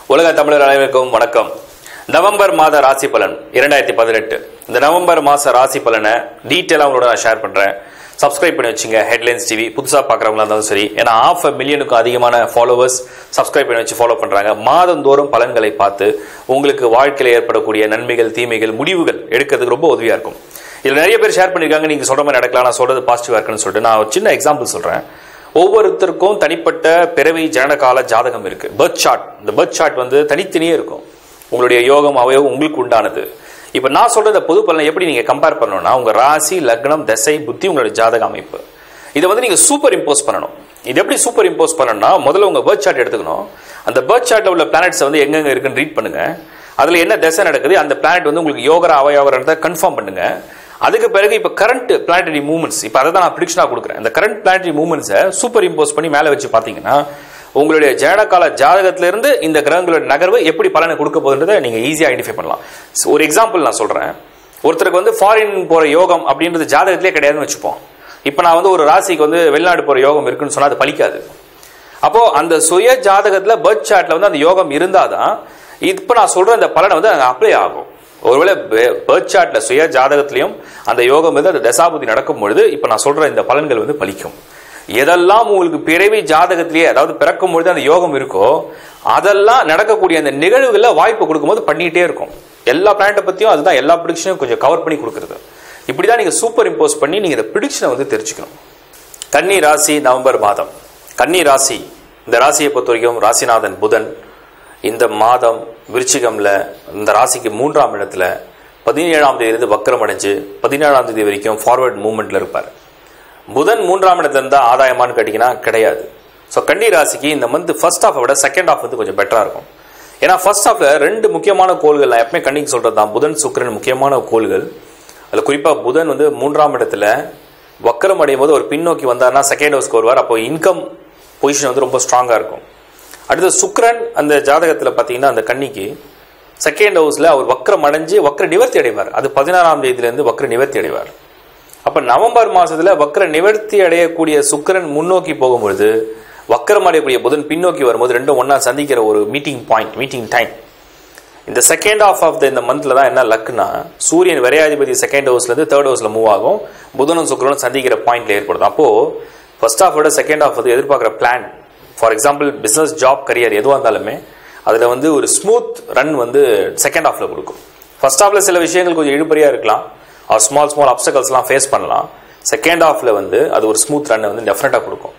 உலக தமிழர் அனைவருக்கும் வணக்கம் நவம்பர் மாத ராசி பலன் இரண்டாயிரத்தி பதினெட்டு இந்த நவம்பர் மாச ராசி பலனை டீட்டெயிலாக உங்களோட நான் ஷேர் பண்றேன் சப்ஸ்கிரைப் பண்ணி வச்சுங்க ஹெட்லைன்ஸ் டிவி புதுசாக பார்க்குறவங்களா இருந்தாலும் சரி ஏன்னா ஆஃப் மில்லியனுக்கும் அதிகமான ஃபாலோவர்ஸ் சப்ஸ்கிரைப் பண்ணி வச்சு ஃபாலோ பண்றாங்க மாதந்தோறும் பலன்களை பார்த்து உங்களுக்கு வாழ்க்கையில் ஏற்படக்கூடிய நன்மைகள் தீமைகள் முடிவுகள் எடுக்கிறதுக்கு ரொம்ப உதவியா இருக்கும் இதுல நிறைய பேர் ஷேர் பண்ணிருக்காங்க நீங்க சொல்ற மாதிரி நடக்கலாம் நான் சொல்றது பாசிட்டிவா இருக்குன்னு சொல்லிட்டு நான் ஒரு சின்ன எக்ஸாம்பிள் சொல்றேன் ஒவ்வொருத்தருக்கும் தனிப்பட்ட பிறவி ஜனனகால ஜாதகம் இருக்கு பர்த் சார்ட் இந்த பர்த் சார்ட் வந்து தனித்தனியே இருக்கும் உங்களுடைய யோகம் அவயவம் உங்களுக்கு உண்டானது இப்ப நான் சொல்ற இந்த பொது பலனை எப்படி நீங்க கம்பேர் பண்ணணும்னா உங்க ராசி லக்னம் தசை புத்தி உங்களுடைய ஜாதக அமைப்பு இதை வந்து நீங்க சூப்பர் இம்போஸ் பண்ணணும் இது எப்படி சூப்பர் இம்போஸ் பண்ணணும்னா முதல்ல உங்க பர்த் சார்ட் எடுத்துக்கணும் அந்த பர்த் சார்ட்ல உள்ள பிளானட்ஸ் வந்து எங்கெங்க இருக்குன்னு ரீட் பண்ணுங்க அதுல என்ன தசை நடக்குது அந்த பிளானட் வந்து உங்களுக்கு யோகரா அவயோகரத்தை கன்ஃபார்ம் பண்ணுங்க அதுக்கு பிறகு இப்ப கரண்ட் பிளானட்டரி மூவ்மெண்ட்ஸ் இப்ப அதை தான் நான் ப்ரிடிக்ஷனா கொடுக்குறேன் இந்த கரண்ட் பிளானட்டரி மூவ்மெண்ட்ஸை சூப்பர் இம்போஸ் பண்ணி மேல வச்சு பாத்தீங்கன்னா உங்களுடைய ஜனகால ஜாதகத்துல இருந்து இந்த கிரகங்களோட நகர்வு எப்படி பலனை கொடுக்க போகுதுன்றதை நீங்க ஈஸியா ஐடென்டிஃபை பண்ணலாம் So, ஒரு எக்ஸாம்பிள் நான் சொல்றேன் ஒருத்தருக்கு வந்து ஃபாரின் போற யோகம் அப்படின்றது ஜாதகத்திலே கிடையாதுன்னு வச்சுப்போம் இப்போ நான் வந்து ஒரு ராசிக்கு வந்து வெளிநாடு போற யோகம் இருக்குன்னு சொன்னா அது பலிக்காது அப்போ அந்த சுய ஜாதகத்துல பர்த் சார்ட்ல வந்து அந்த யோகம் இருந்தாதான் இப்ப நான் சொல்ற அந்த பலனை வந்து அங்க அப்ளை ஆகும் ஒருவேளை பர்த் சார்ட்ல சுய ஜாதகத்திலையும் அந்த யோகம் வந்து அந்த தசாபுதி நடக்கும் பொழுது இப்ப நான் சொல்ற இந்த பலன்கள் வந்து பலிக்கும் எதெல்லாம் உங்களுக்கு பிறவி ஜாதகத்திலேயே அதாவது பிறக்கும் பொழுது அந்த யோகம் இருக்கோ அதெல்லாம் நடக்கக்கூடிய அந்த நிகழ்வுகள்ல வாய்ப்பு கொடுக்கும்போது பண்ணிட்டே இருக்கும் எல்லா பிளானட்டை பத்தியும் அதுதான் எல்லா ப்ரிடிக்ஷனும் கொஞ்சம் கவர் பண்ணி கொடுக்குறது இப்படிதான் நீங்க சூப்பர் இம்போஸ் பண்ணி நீங்க இந்த ப்ரிடிக்ஷனை வந்து தெரிஞ்சுக்கணும் கன்னி ராசி நவம்பர் மாதம் கன்னி ராசி இந்த ராசியை பொறுத்த வரைக்கும் ராசிநாதன் புதன் இந்த மாதம் விருச்சிகம்ல இந்த ராசிக்கு மூன்றாம் இடத்துல பதினேழாம் தேதி இருந்து வக்கரம் அடைஞ்சு பதினேழாம் தேதி வரைக்கும் ஃபார்வர்ட் மூவ்மெண்ட்ல இருப்பார் புதன் மூன்றாம் இடத்துல இருந்தா ஆதாயமான்னு கேட்டீங்கன்னா கிடையாது ஸோ கன்னி ராசிக்கு இந்த மந்த் ஃபர்ஸ்ட் ஹாஃபை விட செகண்ட் ஹாஃப் வந்து கொஞ்சம் பெட்டரா இருக்கும் ஏன்னா ஃபர்ஸ்ட் ஹாஃப்ல ரெண்டு முக்கியமான கோள்கள் நான் எப்பவுமே கண்ணிக்கு சொல்றது தான் புதன் சுக்கிரன் முக்கியமான கோள்கள் அதுல குறிப்பா புதன் வந்து மூன்றாம் இடத்துல வக்கரம் அடையும் போது ஒரு பின்னோக்கி வந்தார்னா செகண்ட் ஹவுஸ்க்கு வருவார் அப்போ இன்கம் பொசிஷன் வந்து ரொம்ப ஸ்ட்ராங்கா இருக்கும் அடுத்து சுக்கிரன் அந்த ஜாதகத்துல பாத்தீங்கன்னா அந்த கன்னிக்கு செகண்ட் ஹவுஸ்ல அவர் வக்கரம் அடைஞ்சு வக்கர நிவர்த்தி அடைவார் அது பதினாறாம் தேதியில இருந்து வக்கர நிவர்த்தி அடைவார் அப்ப நவம்பர் மாசத்துல வக்கர நிவர்த்தி அடையக்கூடிய சுக்கிரன் முன்னோக்கி போகும்பொழுது வக்கரம் அடையக்கூடிய புதன் பின்னோக்கி வரும்போது ரெண்டும் ஒண்ணா சந்திக்கிற ஒரு மீட்டிங் பாயிண்ட் மீட்டிங் டைம் இந்த செகண்ட் ஆஃப் ஆஃப் த இந்த மந்த்ல தான் என்ன லக்குனா சூரியன் விரையாதிபதி செகண்ட் ஹவுஸ்ல இருந்து தேர்ட் ஹவுஸ்ல மூவ் ஆகும் புதனும் சுக்கிரனும் சந்திக்கிற பாயிண்ட்ல ஏற்படுது அப்போ ஃபர்ஸ்ட் ஆஃப் விட செகண்ட் ஆஃப் வந்து எதிர்பார்க்குற plan for example business job career எதுவாக இருந்தாலுமே அதுல வந்து ஒரு ஸ்மூத் ரன் வந்து செகண்ட் ஹாஃப்ல கொடுக்கும் ஃபர்ஸ்ட் ஹாஃப்ல சில விஷயங்கள் கொஞ்சம் இழுபறியா இருக்கலாம் ஆர் ஸ்மால் ஸ்மால் அப்சக்கல்ஸ்லாம் ஃபேஸ் பண்ணலாம் செகண்ட் ஹாஃப்ல வந்து அது ஒரு ஸ்மூத் ரன் வந்து டெஃபினட்டா கொடுக்கும்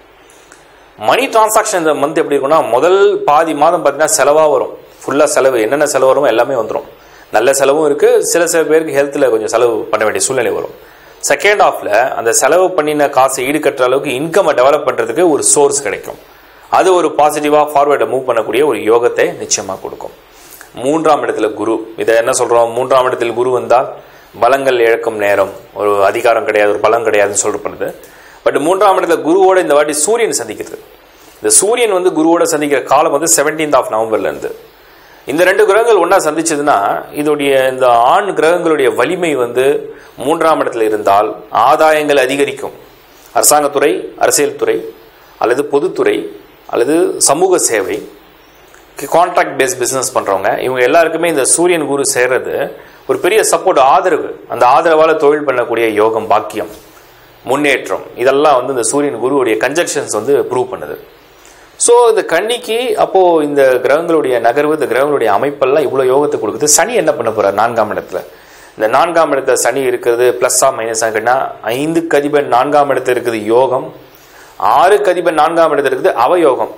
மணி டிரான்சாக்ஷன் இந்த மந்த் எப்படி இருக்கும்னா முதல் பாதி மாதம் பார்த்தீங்கன்னா செலவா வரும் ஃபுல்லா செலவு என்னென்ன செலவு வருமோ எல்லாமே வந்துடும் நல்ல செலவும் இருக்கு சில சில பேருக்கு ஹெல்த்ல கொஞ்சம் செலவு பண்ண வேண்டிய சூழ்நிலை வரும் செகண்ட் ஹாஃப்ல அந்த செலவு பண்ணின காசை ஈடுகட்டுற அளவுக்கு இன்கம்மை டெவலப் பண்றதுக்கு ஒரு சோர்ஸ் கிடைக்கும் அது ஒரு பாசிட்டிவா ஃபார்வேர்டை மூவ் பண்ணக்கூடிய ஒரு யோகத்தை நிச்சயமா கொடுக்கும் மூன்றாம் இடத்துல குரு இதை என்ன சொல்றோம் மூன்றாம் இடத்தில் குரு வந்தால் பலங்கள் இழக்கும் நேரம் ஒரு அதிகாரம் கிடையாது ஒரு பலம் கிடையாதுன்னு சொல்லப்படுது பட் மூன்றாம் இடத்துல குருவோட இந்த வாட்டி சூரியன் சந்திக்கிறது இந்த சூரியன் வந்து குருவோட சந்திக்கிற காலம் வந்து செவன்டீன்த் ஆஃப் நவம்பர்ல இருந்து இந்த ரெண்டு கிரகங்கள் ஒன்றா சந்திச்சதுன்னா இதோடைய இந்த ஆண் கிரகங்களுடைய வலிமை வந்து மூன்றாம் இடத்துல இருந்தால் ஆதாயங்கள் அதிகரிக்கும் அரசாங்கத்துறை அரசியல் துறை அல்லது பொதுத்துறை அல்லது சமூக சேவை கான்ட்ராக்ட் பேஸ் பிசினஸ் பண்றவங்க இவங்க எல்லாருக்குமே இந்த சூரியன் குரு சேர்றது ஒரு பெரிய சப்போர்ட் ஆதரவு அந்த ஆதரவால தொழில் பண்ணக்கூடிய யோகம் பாக்கியம் முன்னேற்றம் இதெல்லாம் வந்து இந்த சூரியன் குருவுடைய கன்ஜெக்ஷன்ஸ் வந்து ப்ரூவ் பண்ணுது ஸோ இந்த கன்னிக்கு அப்போ இந்த கிரகங்களுடைய நகர்வு இந்த கிரகங்களுடைய அமைப்பெல்லாம் இவ்வளோ யோகத்தை கொடுக்குது சனி என்ன பண்ண போறார் நான்காம் இடத்துல இந்த நான்காம் இடத்துல சனி இருக்கிறது பிளஸ்ஸா மைனஸா கேட்டா ஐந்து கதிபன் நான்காம் இடத்துல இருக்குது யோகம் ஆறு கதிபன் நான்காம் இடத்துல இருக்குது அவயோகம்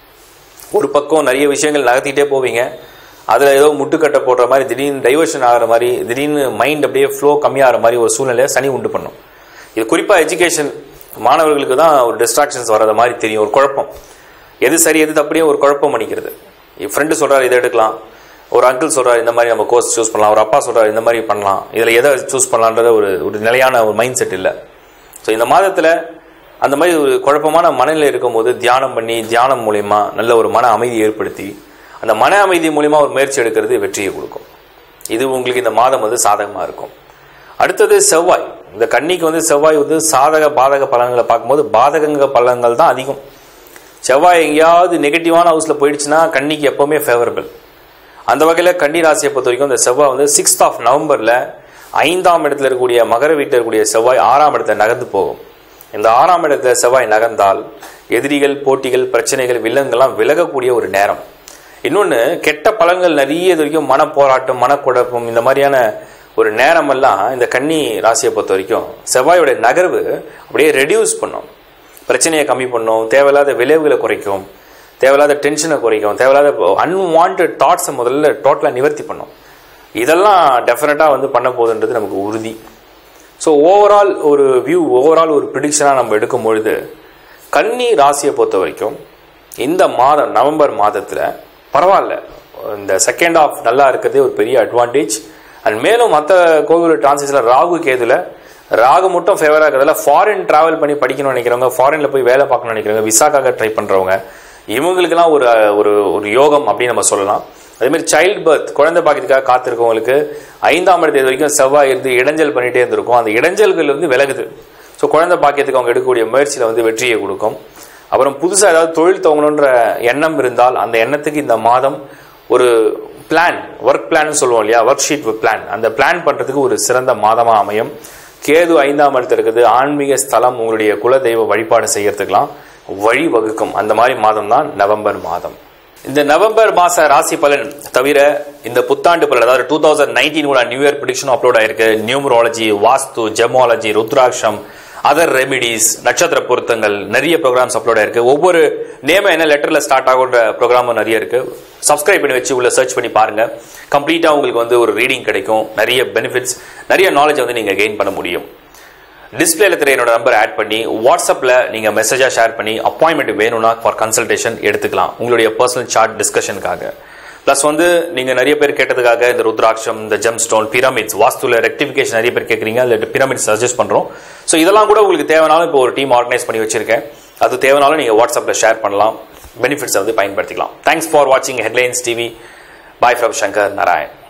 ஒரு பக்கம் நிறைய விஷயங்கள் நகர்த்திட்டே போவீங்க அதில் ஏதோ முட்டுக்கட்டை போடுற மாதிரி திடீர்னு டைவர்ஷன் ஆகிற மாதிரி திடீர்னு மைண்ட் அப்படியே ஃப்ளோ கம்மியாகிற மாதிரி ஒரு சூழ்நிலையை சனி உண்டு பண்ணும் இது குறிப்பாக எஜுகேஷன் மாணவர்களுக்கு தான் ஒரு டிஸ்ட்ராக்ஷன்ஸ் வராத மாதிரி தெரியும் ஒரு குழப்பம் எது சரி எது தப்படியும் ஒரு குழப்பம் பண்ணிக்கிறது என் ஃப்ரெண்டு சொல்கிறார் இதை எடுக்கலாம் ஒரு அங்கிள் சொல்கிறார் இந்த மாதிரி நம்ம கோர்ஸ் சூஸ் பண்ணலாம் ஒரு அப்பா சொல்கிறார் இந்த மாதிரி பண்ணலாம் இதில் எதை சூஸ் பண்ணலான்றத ஒரு ஒரு நிலையான ஒரு மைண்ட் செட் இல்லை ஸோ இந்த மாதத்தில் அந்த மாதிரி ஒரு குழப்பமான மனநிலை இருக்கும்போது தியானம் பண்ணி தியானம் மூலியமா நல்ல ஒரு மன அமைதி ஏற்படுத்தி அந்த மன அமைதி மூலியமா ஒரு முயற்சி எடுக்கிறது வெற்றியை கொடுக்கும் இது உங்களுக்கு இந்த மாதம் வந்து சாதகமாக இருக்கும் அடுத்தது செவ்வாய் இந்த கன்னிக்கு வந்து செவ்வாய் வந்து சாதக பாதக பலன்களை பார்க்கும்போது பாதகங்க பலன்கள் தான் அதிகம் செவ்வாய் எங்கேயாவது நெகட்டிவான ஹவுஸ்ல போயிடுச்சுன்னா கன்னிக்கு எப்பவுமே ஃபேவரபிள் அந்த வகையில் கன்னி ராசியை பொறுத்த வரைக்கும் இந்த செவ்வாய் வந்து சிக்ஸ்த் ஆஃப் நவம்பரில் ஐந்தாம் இடத்துல இருக்கக்கூடிய மகர வீட்டில் இருக்கக்கூடிய செவ்வாய் ஆறாம் இடத்துல நகர்ந்து போகும் இந்த ஆறாம் இடத்துல செவ்வாய் நகர்ந்தால் எதிரிகள் போட்டிகள் பிரச்சனைகள் வில்லங்கள்லாம் விலகக்கூடிய ஒரு நேரம் இன்னொன்று கெட்ட பலன்கள் நிறைய இது வரைக்கும் மனப்போராட்டம் மனக்குழப்பம் இந்த மாதிரியான ஒரு நேரமெல்லாம் இந்த கன்னி ராசியை பொறுத்த வரைக்கும் செவ்வாயோட நகர்வு அப்படியே ரெடியூஸ் பண்ணும் பிரச்சனையை கம்மி பண்ணும் தேவையில்லாத விளைவுகளை குறைக்கும் தேவையில்லாத டென்ஷனை குறைக்கும் தேவையில்லாத அன்வான்ட் தாட்ஸை முதல்ல டோட்டலாக நிவர்த்தி பண்ணும் இதெல்லாம் டெஃபினட்டாக வந்து பண்ண போகுதுன்றது நமக்கு உறுதி ஸோ ஓவரால் ஒரு வியூ ஓவரால் ஒரு ப்ரிடிக்ஷனாக நம்ம எடுக்கும் பொழுது கன்னி ராசியை பொறுத்த வரைக்கும் இந்த மாதம் நவம்பர் மாதத்தில் பரவாயில்ல இந்த செகண்ட் ஆஃப் நல்லா இருக்கிறதே ஒரு பெரிய அட்வான்டேஜ் அண்ட் மேலும் மற்ற கோவில் டிரான்சிஸில் ராகு கேதுல ராகு மட்டும் ஃபேவராக இருக்கிறதுல ஃபாரின் டிராவல் பண்ணி படிக்கணும்னு நினைக்கிறவங்க ஃபாரினில் போய் வேலை பார்க்கணும்னு நினைக்கிறவங்க விசாக்காக ட்ரை பண்ணுறவங்க இவங்களுக்கெல்லாம் ஒரு ஒரு ஒரு யோகம் அப்படின்னு நம்ம சொல்லலாம் அதேமாதிரி சைல்டு பர்த் குழந்தை பாக்கியத்துக்காக காத்திருக்கவங்களுக்கு ஐந்தாம் இடத்து வரைக்கும் செவ்வாய் இருந்து இடைஞ்சல் பண்ணிகிட்டே இருந்திருக்கும் அந்த இடைஞ்சல்கள் வந்து விலகுது ஸோ குழந்தை பாக்கியத்துக்கு அவங்க எடுக்கக்கூடிய முயற்சியில் வந்து வெற்றியை கொடுக்கும் அப்புறம் புதுசாக ஏதாவது தொழில் துவங்கணுன்ற எண்ணம் இருந்தால் அந்த எண்ணத்துக்கு இந்த மாதம் ஒரு பிளான் ஒர்க் பிளான் சொல்லுவோம் இல்லையா ஒர்க் ஷீட் பிளான் அந்த பிளான் பண்ணுறதுக்கு ஒரு சிறந்த மாதமாக அமையும் கேது ஐந்தாம் இடத்துல இருக்குது ஆன்மீக ஸ்தலம் உங்களுடைய குலதெய்வ வழிபாடு செய்யறதுக்கெல்லாம் வழி வகுக்கும் அந்த மாதிரி மாதம் தான் நவம்பர் மாதம் இந்த நவம்பர் மாச ராசி பலன் தவிர இந்த புத்தாண்டு பலன் அதாவது டூ தௌசண்ட் நைன்டீனோட நியூ இயர் ப்ரிடிக்ஷன் அப்லோட் ஆயிருக்கு நியூமராலஜி வாஸ்து ஜெமாலஜி ருத்ராட்சம் அதர் ரெமிடிஸ் நட்சத்திர பொருத்தங்கள் நிறைய ப்ரோக்ராம்ஸ் அப்லோட் ஆயிருக்கு ஒவ்வொரு நேம என்ன லெட்டர்ல ஸ்டார்ட் ஆகுன்ற ப்ரோக்ராமும் நிறைய இருக்கு சப்ஸ்கிரைப் பண்ணி வச்சு உள்ள சர்ச் பண்ணி பாருங்க கம்ப்ளீட்டா உங்களுக்கு வந்து ஒரு ரீடிங் கிடைக்கும் நிறைய பெனிஃபிட்ஸ் நிறைய நாலேஜ் வந்து நீங்க கெயின் பண்ண முடியும் டிஸ்பிளேல தெரிய என்னோட நம்பர் ஆட் பண்ணி வாட்ஸ்அப்ல நீங்க மெசேஜா ஷேர் பண்ணி அப்பாயின்மெண்ட் வேணும்னா ஃபார் கன்சல்டேஷன் எடுத்துக்கலாம் உங்களுடைய பர்சனல் சார்ட் டிஸ்கஷனுக்காக ப்ளஸ் வந்து நீங்க நிறைய பேர் கேட்டதுக்காக இந்த ருத்ராட்சம் இந்த ஜெம் ஸ்டோன் பிரமிட்ஸ் வாஸ்துல ரெக்டிஃபிகேஷன் நிறைய பேர் கேட்குறீங்க அதில் பிரமிட்ஸ் சஜஸ்ட் பண்றோம் ஸோ இதெல்லாம் கூட உங்களுக்கு தேவைனாலும் இப்போ ஒரு டீம் ஆர்கனைஸ் பண்ணி வச்சிருக்கேன் அது தேவைனாலும் நீங்க வாட்ஸ்அப்ல ஷேர் பண்ணலாம் பெனிஃபிட்ஸ் வந்து பயன்படுத்திக்கலாம் தேங்க்ஸ் ஃபார் வாட்சிங் headlines TV bye from Shankar Narayan